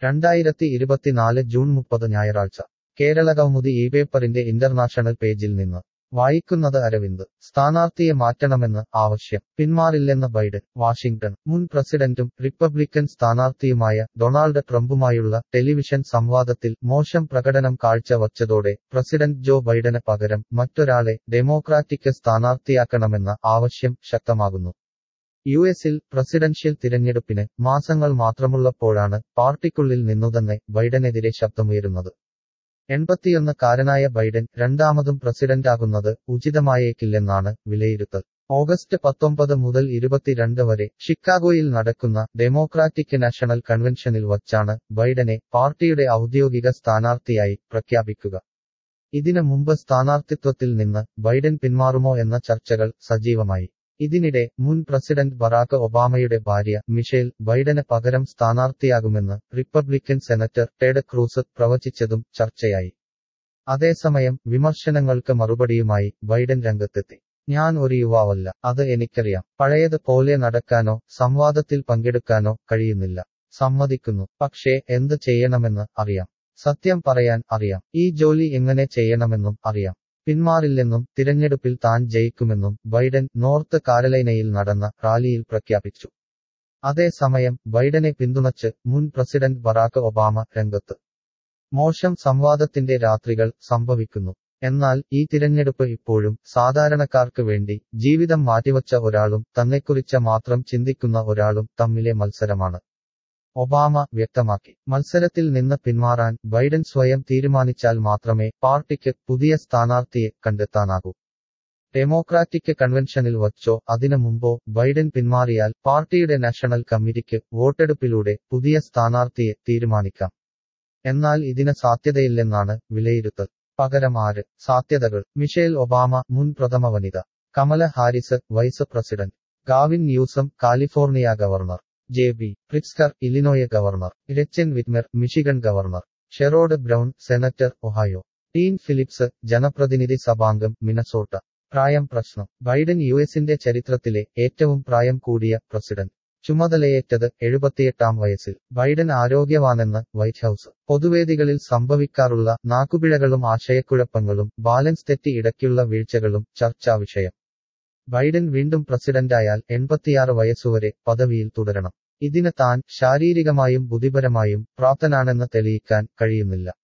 രണ്ടായിരത്തി ഇരുപത്തിനാല് ജൂൺ മുപ്പത് ഞായറാഴ്ച കേരള കൗമുദി ഈ പേപ്പറിന്റെ ഇന്റർനാഷണൽ പേജിൽ നിന്ന് വായിക്കുന്നത് അരവിന്ദ് സ്ഥാനാർത്ഥിയെ മാറ്റണമെന്ന് ആവശ്യം പിന്മാറില്ലെന്ന് ബൈഡൻ വാഷിംഗ്ടൺ മുൻ പ്രസിഡന്റും റിപ്പബ്ലിക്കൻ സ്ഥാനാർത്ഥിയുമായ ഡൊണാൾഡ് ട്രംപുമായുള്ള ടെലിവിഷൻ സംവാദത്തിൽ മോശം പ്രകടനം കാഴ്ചവച്ചതോടെ പ്രസിഡന്റ് ജോ ബൈഡന് പകരം മറ്റൊരാളെ ഡെമോക്രാറ്റിക് സ്ഥാനാർത്ഥിയാക്കണമെന്ന ആവശ്യം ശക്തമാകുന്നു യു എസിൽ പ്രസിഡൻഷ്യൽ തിരഞ്ഞെടുപ്പിന് മാസങ്ങൾ മാത്രമുള്ളപ്പോഴാണ് പാർട്ടിക്കുള്ളിൽ നിന്നുതന്നെ ബൈഡനെതിരെ ശബ്ദമുയരുന്നത് എൺപത്തിയൊന്ന് കാരനായ ബൈഡൻ രണ്ടാമതും പ്രസിഡന്റാകുന്നത് ഉചിതമായേക്കില്ലെന്നാണ് വിലയിരുത്തൽ ഓഗസ്റ്റ് പത്തൊമ്പത് മുതൽ ഇരുപത്തിരണ്ട് വരെ ഷിക്കാഗോയിൽ നടക്കുന്ന ഡെമോക്രാറ്റിക് നാഷണൽ കൺവെൻഷനിൽ വച്ചാണ് ബൈഡനെ പാർട്ടിയുടെ ഔദ്യോഗിക സ്ഥാനാർത്ഥിയായി പ്രഖ്യാപിക്കുക ഇതിനു മുമ്പ് സ്ഥാനാർത്ഥിത്വത്തിൽ നിന്ന് ബൈഡൻ പിന്മാറുമോ എന്ന ചർച്ചകൾ സജീവമായി ഇതിനിടെ മുൻ പ്രസിഡന്റ് ബറാക്ക് ഒബാമയുടെ ഭാര്യ മിഷേൽ ബൈഡന് പകരം സ്ഥാനാർത്ഥിയാകുമെന്ന് റിപ്പബ്ലിക്കൻ സെനറ്റർ ടെഡ് ക്രൂസ് പ്രവചിച്ചതും ചർച്ചയായി അതേസമയം വിമർശനങ്ങൾക്ക് മറുപടിയുമായി ബൈഡൻ രംഗത്തെത്തി ഞാൻ ഒരു യുവാവല്ല അത് എനിക്കറിയാം പഴയത് പോലെ നടക്കാനോ സംവാദത്തിൽ പങ്കെടുക്കാനോ കഴിയുന്നില്ല സമ്മതിക്കുന്നു പക്ഷേ എന്ത് ചെയ്യണമെന്ന് അറിയാം സത്യം പറയാൻ അറിയാം ഈ ജോലി എങ്ങനെ ചെയ്യണമെന്നും അറിയാം പിന്മാറില്ലെന്നും തിരഞ്ഞെടുപ്പിൽ താൻ ജയിക്കുമെന്നും ബൈഡൻ നോർത്ത് കാരലൈനയിൽ നടന്ന റാലിയിൽ പ്രഖ്യാപിച്ചു അതേസമയം ബൈഡനെ പിന്തുണച്ച് മുൻ പ്രസിഡന്റ് ബറാക്ക് ഒബാമ രംഗത്ത് മോശം സംവാദത്തിന്റെ രാത്രികൾ സംഭവിക്കുന്നു എന്നാൽ ഈ തിരഞ്ഞെടുപ്പ് ഇപ്പോഴും സാധാരണക്കാർക്ക് വേണ്ടി ജീവിതം മാറ്റിവച്ച ഒരാളും തന്നെക്കുറിച്ച് മാത്രം ചിന്തിക്കുന്ന ഒരാളും തമ്മിലെ മത്സരമാണ് ഒബാമ വ്യക്തമാക്കി മത്സരത്തിൽ നിന്ന് പിന്മാറാൻ ബൈഡൻ സ്വയം തീരുമാനിച്ചാൽ മാത്രമേ പാർട്ടിക്ക് പുതിയ സ്ഥാനാർത്ഥിയെ കണ്ടെത്താനാകൂ ഡെമോക്രാറ്റിക് കൺവെൻഷനിൽ വച്ചോ അതിനു മുമ്പോ ബൈഡൻ പിന്മാറിയാൽ പാർട്ടിയുടെ നാഷണൽ കമ്മിറ്റിക്ക് വോട്ടെടുപ്പിലൂടെ പുതിയ സ്ഥാനാർത്ഥിയെ തീരുമാനിക്കാം എന്നാൽ ഇതിന് സാധ്യതയില്ലെന്നാണ് വിലയിരുത്തൽ പകരം ആര് സാധ്യതകൾ മിഷേൽ ഒബാമ മുൻ പ്രഥമ വനിത Kamala Harris vice president Gavin Newsom California governor J B Pritzker Illinois governor Gretchen Whitmer Michigan governor Sherrod Brown senator Ohio Dean Phillips ജനപ്രതിനിധി സഭാംഗം മിനസോട്ട പ്രായം പ്രശ്നം ബൈഡൻ യു എസിന്റെ ചരിത്രത്തിലെ ഏറ്റവും പ്രായം കൂടിയ പ്രസിഡന്റ് ചുമതലയേറ്റത് എഴുപത്തിയെട്ടാം വയസ്സിൽ ബൈഡൻ ആരോഗ്യവാനെന്ന് വൈറ്റ് ഹൌസ് പൊതുവേദികളിൽ സംഭവിക്കാറുള്ള നാക്കുപിഴകളും ആശയക്കുഴപ്പങ്ങളും ബാലൻസ് തെറ്റി ഇടയ്ക്കുള്ള വീഴ്ചകളും ചർച്ചാ വിഷയം ബൈഡൻ വീണ്ടും പ്രസിഡന്റായാൽ എൺപത്തിയാറ് വയസ്സുവരെ പദവിയിൽ തുടരണം ഇതിന് താൻ ശാരീരികമായും ബുദ്ധിപരമായും പ്രാപ്തനാണെന്ന് തെളിയിക്കാൻ കഴിയുന്നില്ല